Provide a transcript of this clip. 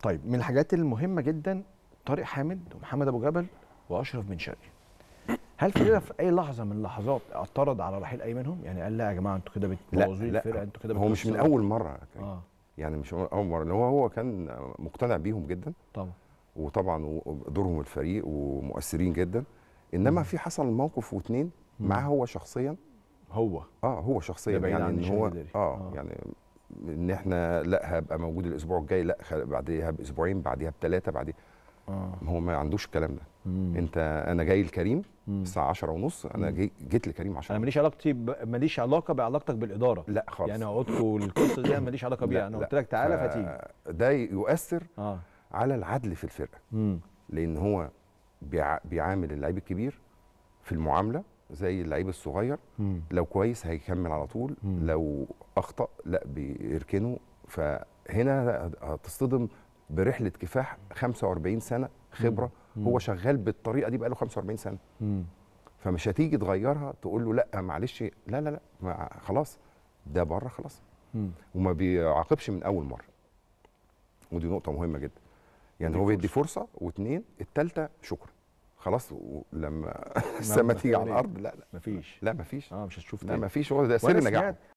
طيب من الحاجات المهمه جدا طارق حامد ومحمد ابو جبل واشرف بن شرقي هل فريرة في اي لحظه من اللحظات اعترض على رحيل اي منهم يعني قال لا يا جماعه انتوا كده لا بتبوظوا لي الفرقه انتوا كده هو مش من بتكسروا. اول مره كان. اه يعني مش من اول مره اللي هو هو كان مقتنع بيهم جدا طبعا وطبعا دورهم الفريق ومؤثرين جدا انما في حصل موقف واتنين معاه هو شخصيا هو اه هو شخصيا ده بعيد يعني عن ان الشغل هو الإداري. آه, آه. اه يعني ان احنا لا هبقى موجود الاسبوع الجاي لا خ- بعديها باسبوعين بعديها بثلاثه بعديها اه هو ما عندوش الكلام ده مم. انت انا جاي لكريم مم. الساعه 10 ونص انا جي جيت لكريم عشان انا ماليش علاقتي ب... ماليش علاقه بعلاقتك بالاداره لا خالص يعني عقودكم القصه دي ماليش علاقه بيها لا، انا لا. قلت لك تعالى ف- فتيجي ده يؤثر اه على العدل في الفرقه امم لان هو بيع... بيعامل اللعيب الكبير في المعامله زي اللعيب الصغير امم لو كويس هيكمل على طول مم. لو اخطا لا بيركنه فهنا هتصطدم برحله كفاح 45 سنه خبره مم. هو شغال بالطريقه دي بقاله 45 سنه امم فمش هتيجي تغيرها تقول له لا معلش لا لا لا ما خلاص ده بره خلاص امم وما بيعاقبش من اول مره ودي نقطه مهمه جدا يعني يديك هو بيدي فرصه واثنين الثالثه شكرا خلاص و- لما ما السما تيجي على بتعمل إيه؟ الارض لا لا مفيش لا مفيش اه مش هتشوف لا تاني مفيش هو ده سر وانا نجاحه سمعت